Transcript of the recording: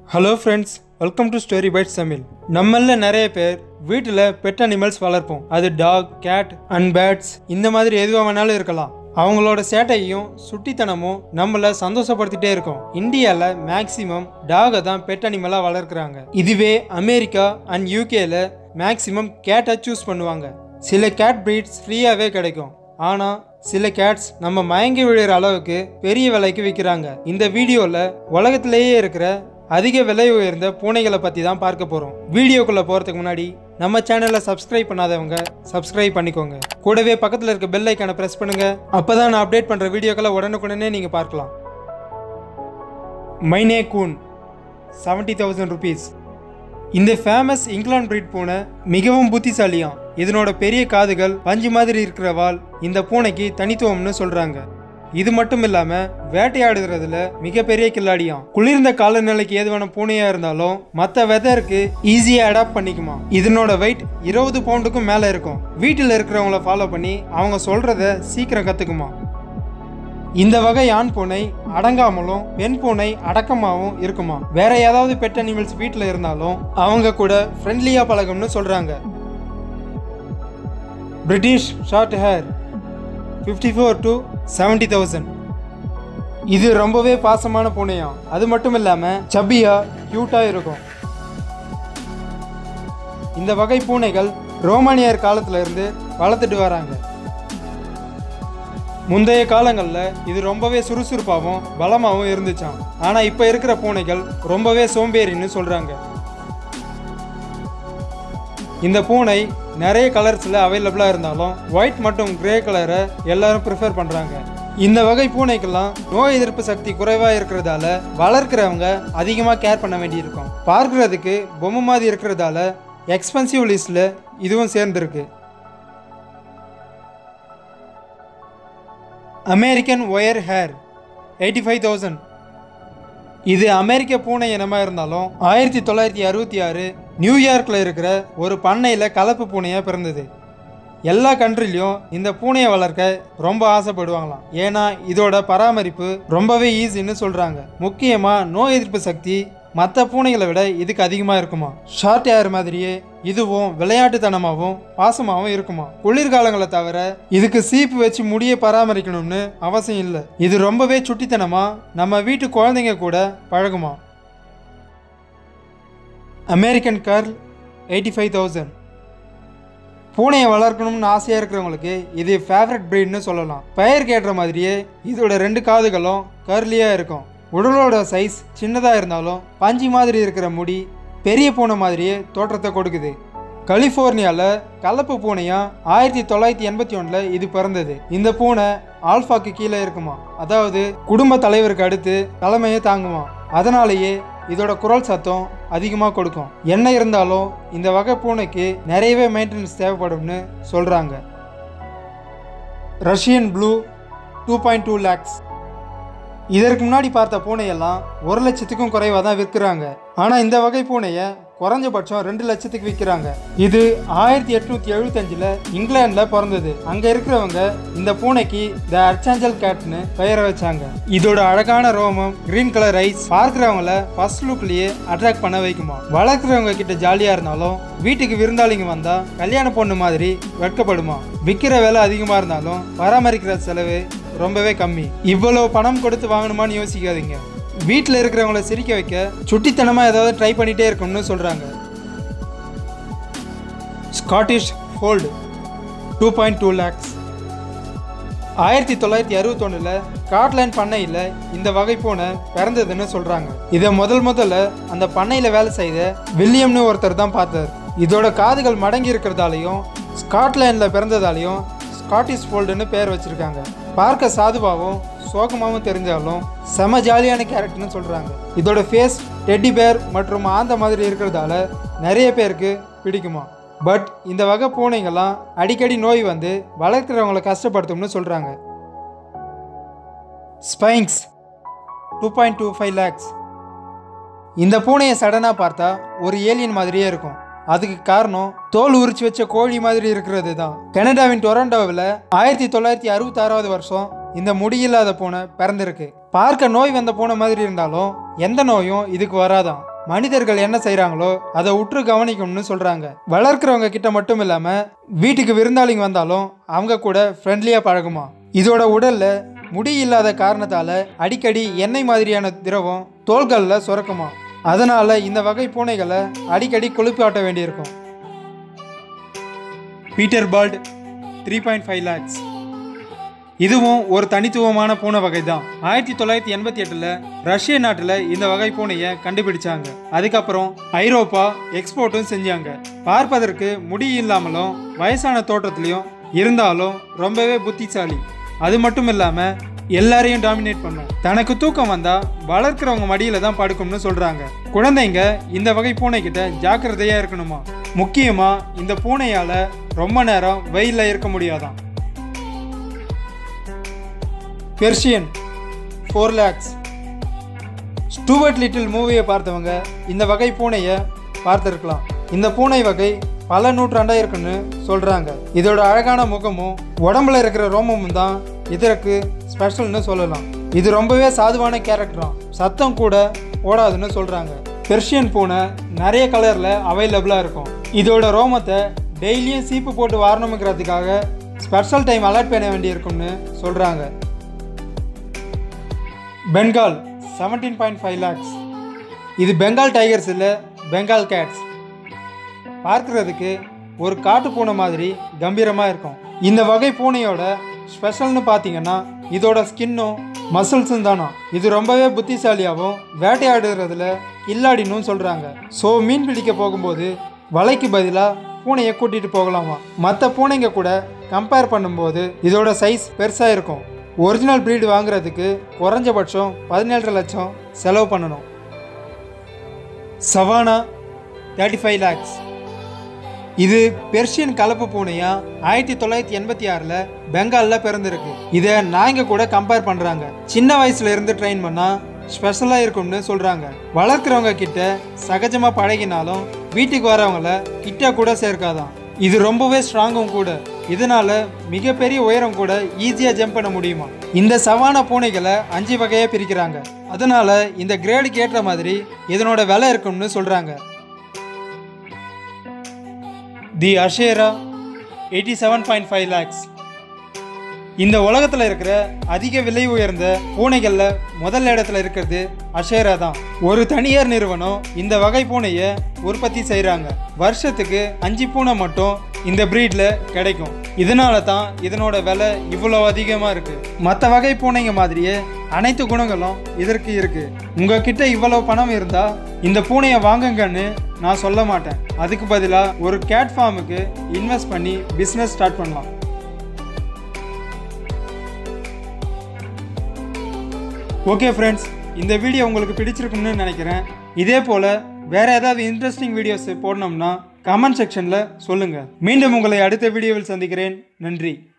hello friends welcome to story bite Tamil நம்மள நிறைய பேர் வீட்டில் பெட் அனிமல்ஸ் வளர்ப்போம் அது டாக் கேட் அண்ட் பேர்ட்ஸ் இந்த மாதிரி எதுவாக வேணாலும் இருக்கலாம் அவங்களோட சேட்டையும் சுட்டித்தனமும் நம்மளை சந்தோஷப்படுத்திட்டே இருக்கும் இந்தியாவில் மேக்ஸிமம் டாகை தான் பெட் அனிமலாக வளர்க்குறாங்க இதுவே அமெரிக்கா அண்ட் யூகேல மேக்ஸிமம் கேட்டை சூஸ் பண்ணுவாங்க சில கேட் பிரீட்ஸ் ஃப்ரீயாகவே கிடைக்கும் ஆனால் சில கேட்ஸ் நம்ம மயங்கி விழுற அளவுக்கு பெரிய விலைக்கு விற்கிறாங்க இந்த வீடியோவில் உலகத்திலேயே இருக்கிற அதிக விலை உயர்ந்த பூனைகளை பற்றி தான் பார்க்க போகிறோம் வீடியோக்குள்ளே போகிறதுக்கு முன்னாடி நம்ம சேனலை சப்ஸ்கிரைப் பண்ணாதவங்க சப்ஸ்கிரைப் பண்ணிக்கோங்க கூடவே பக்கத்தில் இருக்க பெல் ஐக்கானை ப்ரெஸ் பண்ணுங்க அப்போ தான் நான் அப்டேட் பண்ணுற வீடியோக்களை உடனுக்குடனே நீங்கள் பார்க்கலாம் Maine Coon seventy thousand rupees இந்த ஃபேமஸ் இங்கிலாந்து பிரீட் பூனை மிகவும் புத்திசாலியாம் இதனோட பெரிய காதுகள் பஞ்சு மாதிரி இருக்கிற வால் இந்த பூனைக்கு தனித்துவம்னு சொல்றாங்க இது மட்டும் இல்லாம வேட்டையாடுறதுல மிகப்பெரிய கில்லாடியாம் குளிர்ந்த காலநிலைக்கு ஏதுவான பூனையா இருந்தாலும் மற்ற வெதருக்கு ஈஸியா அடாப்ட் பண்ணிக்குமா இதனோட வெயிட் இருபது பவுண்டுக்கும் மேல இருக்கும் வீட்டில் இருக்கிறவங்கள ஃபாலோ பண்ணி அவங்க சொல்றத சீக்கிரம் கத்துக்குமா இந்த வகை ஆண் பூனை அடங்காமலும் பெண் பூனை அடக்கமாகவும் இருக்குமா வேற ஏதாவது பெட் அனிமல்ஸ் வீட்டில் இருந்தாலும் அவங்க கூட ஃப்ரெண்ட்லியா பழகும்னு சொல்றாங்க British short hair fifty four to seventy thousand இது ரொம்பவே பாசமான பூனையாம் அது மட்டும் இல்லாமல் சப்பியா க்யூட்டாக இருக்கும் இந்த வகை பூனைகள் ரோமானியர் காலத்துல இருந்து வளர்த்துட்டு வராங்க முந்தைய காலங்களில் இது ரொம்பவே சுறுசுறுப்பாகவும் பலமாகவும் இருந்துச்சாம் ஆனால் இப்போ இருக்கிற பூனைகள் ரொம்பவே சோம்பேறின்னு சொல்கிறாங்க இந்த பூனை நிறைய கலர்ஸில் அவைலபிளாக இருந்தாலும் ஒயிட் மற்றும் கிரே கலரை எல்லாரும் ப்ரிஃபர் பண்ணுறாங்க இந்த வகை பூனைக்கெல்லாம் நோய் எதிர்ப்பு சக்தி குறைவாக இருக்கிறதால வளர்க்குறவங்க அதிகமாக கேர் பண்ண வேண்டியிருக்கும் பார்க்குறதுக்கு பொம்மை மாதிரி இருக்கிறதால எக்ஸ்பென்சிவ் லிஸ்ட்டில் இதுவும் சேர்ந்துருக்கு American wire hair eighty five thousand இது அமெரிக்க பூனை இனமாக இருந்தாலும் ஆயிரத்தி தொள்ளாயிரத்தி அறுபத்தி ஆறு நியூயார்க்கில் இருக்கிற ஒரு பண்ணையில் கலப்பு பூனையாக பிறந்தது எல்லா கண்ட்ரிலையும் இந்த பூனையை வளர்க்க ரொம்ப ஆசைப்படுவாங்களாம் ஏன்னா இதோட பராமரிப்பு ரொம்பவே ஈஸின்னு சொல்கிறாங்க முக்கியமாக நோய் எதிர்ப்பு சக்தி மற்ற பூனைகளை விட இதுக்கு அதிகமாக இருக்குமா ஷார்ட் ஹேர் மாதிரியே இதுவும் விளையாட்டுத்தனமாகவும் பாசமாகவும் இருக்குமா குளிர்காலங்களை தவிர இதுக்கு சீப்பு வச்சு முடிய பராமரிக்கணும்னு அவசியம் இல்லை இது ரொம்பவே சுட்டித்தனமா நம்ம வீட்டு குழந்தைங்க கூட பழகுமா American curl eighty five thousand பூனையை வளர்க்கணும்னு ஆசையாக இருக்கிறவங்களுக்கு இது ஃபேவரட் ப்ரீட்னு சொல்லலாம் பெயர் கேட்டுற மாதிரியே இதோட ரெண்டு காதுகளும் கர்லியாக இருக்கும் உடலோட சைஸ் சின்னதாக இருந்தாலும் பஞ்சு மாதிரி இருக்கிற முடி பெரிய பூனை மாதிரியே தோற்றத்தை கொடுக்குது கலிஃபோர்னியாவில் கலப்பு பூனையா ஆயிரத்தி தொள்ளாயிரத்தி எண்பத்தி ஒன்றில் இது பிறந்தது இந்த பூனை ஆல்ஃபாக்கு கீழே இருக்குமா அதாவது குடும்ப தலைவருக்கு அடுத்து தலைமையை தாங்குமா அதனாலேயே இதோட குரல் சத்தம் அதிகமாக கொடுக்கும் என்ன இருந்தாலும் இந்த வகை பூனைக்கு நிறையவே மெயின்டெனன்ஸ் தேவைப்படும்னு சொல்கிறாங்க Russian blue two point two lakhs இதற்கு முன்னாடி பார்த்த பூனையெல்லாம் ஒரு லட்சத்துக்கும் குறைவாக தான் விற்கிறாங்க ஆனால் இந்த வகை பூனையை குறைஞ்சபட்சம் ரெண்டு லட்சத்துக்கு விற்கிறாங்க இது ஆயிரத்தி எட்நூத்தி எழுபத்தஞ்சில் இங்கிலாண்டில் பிறந்தது அங்கே இருக்கிறவங்க இந்த பூனைக்கு த அர்ச்சாஞ்சல் கேட்னு பெயரை வச்சாங்க இதோட அழகான ரோமம் கிரீன் கலர் ஐஸ் பார்க்குறவங்கள ஃபர்ஸ்ட் லுக்லயே அட்ராக்ட் பண்ண வைக்குமா வளர்க்குறவங்க கிட்ட ஜாலியாக இருந்தாலும் வீட்டுக்கு விருந்தாளிங்க வந்தால் கல்யாண பொண்ணு மாதிரி வெட்கப்படுமா விற்கிற விலை அதிகமாக இருந்தாலும் பராமரிக்கிற செலவு ரொம்பவே கம்மி இவ்வளவு பணம் கொடுத்து வாங்கணுமான்னு யோசிக்காதீங்க வீட்டில் இருக்கிறவங்கள சிரிக்க வைக்க சுட்டித்தனமாக ஏதாவது ட்ரை பண்ணிகிட்டே இருக்கணும்னு சொல்கிறாங்க Scottish fold two point two lakhs ஆயிரத்தி தொள்ளாயிரத்தி அறுபத்தொன்னில் ஸ்காட்லாண்ட் பண்ணையில் இந்த வகை பூனை பிறந்ததுன்னு சொல்கிறாங்க இதை முதல் முதல்ல அந்த பண்ணையில் வேலை செய்த வில்லியம்னு ஒருத்தர் தான் பார்த்தார் இதோட காதுகள் மடங்கி இருக்கிறதாலையும் ஸ்காட்லாண்டில் பிறந்ததாலையும் ஸ்காட்டிஷ் ஃபோல்டுன்னு பேர் வச்சுருக்காங்க பார்க்க சாதுவாகவும் சோகமாகவும் தெரிஞ்சாலும் செம ஜாலியான கேரக்டர்னு சொல்கிறாங்க இதோட ஃபேஸ் டெட்டி பேர் மற்றும் ஆந்த மாதிரி இருக்கிறதால நிறைய பேருக்கு பிடிக்குமா பட் இந்த வகை பூனைங்கள்லாம் அடிக்கடி நோய் வந்து வளர்க்குறவங்கள கஷ்டப்படுத்தும்னு சொல்கிறாங்க sphynx two point two five lakhs இந்த பூனையை சடனாக பார்த்தா ஒரு ஏலியன் மாதிரியே இருக்கும் அதுக்கு காரணம் தோல் உரிச்சு வச்ச கோழி மாதிரி இருக்கிறது தான் கனடாவின் டொரண்டோவில் ஆயிரத்தி தொள்ளாயிரத்தி அறுபத்தாறாவது வருஷம் இந்த முடியில்லாத பூனை பிறந்திருக்கு பார்க்க நோய் வந்த பூனை மாதிரி இருந்தாலும் எந்த நோயும் இதுக்கு வராதாம் மனிதர்கள் என்ன செய்றாங்களோ அதை உற்று கவனிக்கணும்னு சொல்றாங்க வளர்க்குறவங்க கிட்ட மட்டும் இல்லாம வீட்டுக்கு விருந்தாளிங்க வந்தாலும் அவங்க கூட ஃப்ரெண்ட்லியா பழகுமா இதோட உடல்ல முடி இல்லாத காரணத்தால அடிக்கடி எண்ணெய் மாதிரியான திரவம் தோள்களில் சுரக்குமா அதனால இந்த வகை பூனைகளை அடிக்கடி குளிப்பாட்ட வேண்டியிருக்கும் Peterbald three point five lakhs இதுவும் ஒரு தனித்துவமான பூனை வகை தான் ஆயிரத்தி தொள்ளாயிரத்தி எண்பத்தி எட்டில் ரஷ்ய நாட்டில் இந்த வகை பூனையை கண்டுபிடிச்சாங்க அதுக்கப்புறம் ஐரோப்பா எக்ஸ்போர்ட்டும் செஞ்சாங்க பார்ப்பதற்கு முடி இல்லாமலும் வயசான தோற்றத்திலையும் இருந்தாலும் ரொம்பவே புத்திசாலி அது மட்டும் இல்லாமல் எல்லாரையும் டாமினேட் பண்ணும் தனக்கு தூக்கம் வந்தா வளர்க்குறவங்க மடியில தான் படுக்கும்னு சொல்றாங்க குழந்தைங்க இந்த வகை பூனை கிட்ட ஜாக்கிரதையா இருக்கணுமா முக்கியமா இந்த பூனையால ரொம்ப நேரம் வெயில்ல இருக்க முடியாதாம் Persian four lakhs Stuart Little மூவியை பார்த்தவங்க இந்த வகை பூனையை பார்த்துருக்கலாம் இந்த பூனை வகை பல நூற்றாண்டா இருக்குன்னு சொல்றாங்க இதோட அழகான முகமும் உடம்புல இருக்கிற ரோமமும் தான் இதற்கு ஸ்பெஷல்னு சொல்லலாம் இது ரொம்பவே சாதுவான கேரக்டராம் சத்தம் கூட ஓடாதுன்னு சொல்றாங்க பெர்ஷியன் பூனை நிறைய கலர்ல அவைலபிளா இருக்கும் இதோட ரோமத்தை டெய்லியும் சீப்பு போட்டு வாரணுங்கிறதுக்காக ஸ்பெஷல் டைம் அலர்ட் பண்ண வேண்டியிருக்கும்னு சொல்றாங்க Bengal seventeen point five lakhs இது பெங்கால் டைகர்ஸ் இல்லை பெங்கால் கேட்ஸ் பார்க்குறதுக்கு ஒரு காட்டு பூனை மாதிரி கம்பீரமாக இருக்கும் இந்த வகை பூனையோட ஸ்பெஷல்னு பார்த்தீங்கன்னா இதோட ஸ்கின்னும் மசில்ஸும் தானா இது ரொம்பவே புத்திசாலியாகவும் வேட்டையாடுறதுல கில்லாடினும் சொல்கிறாங்க ஸோ மீன் பிடிக்க போகும்போது வலைக்கு பதிலாக பூனையை கூட்டிகிட்டு போகலாமா மற்ற பூனைங்க கூட கம்பேர் பண்ணும்போது இதோட சைஸ் பெருசாக இருக்கும் ஒரிஜினல் ப்ரீடு வாங்குறதுக்கு குறைஞ்சபட்சம் பதினேழரை லட்சம் செலவு பண்ணணும் சவானா தேர்ட்டி ஃபைவ் லேக்ஸ் இது பெர்ஷியன் கலப்பு பூனையா ஆயிரத்தி தொள்ளாயிரத்தி எண்பத்தி ஆறில் பெங்காலில் பிறந்திருக்கு இதை நாய்ங்க கூட கம்பேர் பண்ணுறாங்க சின்ன வயசுல இருந்து ட்ரெயின் பண்ணால் ஸ்பெஷலாக இருக்கும்னு சொல்கிறாங்க வளர்க்குறவங்க கிட்ட சகஜமாக பழகினாலும் வீட்டுக்கு வரவங்கள கிட்ட கூட சேர்க்காதான் இது ரொம்பவே ஸ்ட்ராங்கும் கூட இதனால மிகப்பெரிய உயரம் கூட ஈஸியாக ஜம்ப் பண்ண முடியுமா இந்த சவான பூனைகளை அஞ்சு வகையாக பிரிக்கிறாங்க அதனால இந்த கிரேடுக்கு ஏற்ற மாதிரி இதனோட விலை இருக்கும்னு சொல்கிறாங்க the Ashera eighty seven point five lakhs இந்த உலகத்தில் இருக்கிற அதிக விலை உயர்ந்த பூனைகளில் முதல் இடத்துல இருக்கிறது அஷேரா தான் ஒரு தனியார் நிறுவனம் இந்த வகை பூனையை உற்பத்தி செய்கிறாங்க வருஷத்துக்கு அஞ்சு பூனை மட்டும் இந்த ப்ரீடில் கிடைக்கும் இதனால தான் இதனோட விலை இவ்வளோ அதிகமாக இருக்கு மற்ற வகை பூனைங்க மாதிரியே அனைத்து குணங்களும் இதற்கு இருக்கு உங்ககிட்ட இவ்வளவு பணம் இருந்தா இந்த பூனையை வாங்குங்கன்னு நான் சொல்ல மாட்டேன் அதுக்கு பதிலாக ஒரு கேட் ஃபார்முக்கு இன்வெஸ்ட் பண்ணி பிஸ்னஸ் ஸ்டார்ட் பண்ணலாம் ஓகே ஃப்ரெண்ட்ஸ் இந்த வீடியோ உங்களுக்கு பிடிச்சிருக்குன்னு நினைக்கிறேன் இதே போல் வேற ஏதாவது இன்ட்ரெஸ்டிங் வீடியோஸ் போடணும்னா கமெண்ட் செக்ஷனில் சொல்லுங்கள் மீண்டும் உங்களை அடுத்த வீடியோவில் சந்திக்கிறேன் நன்றி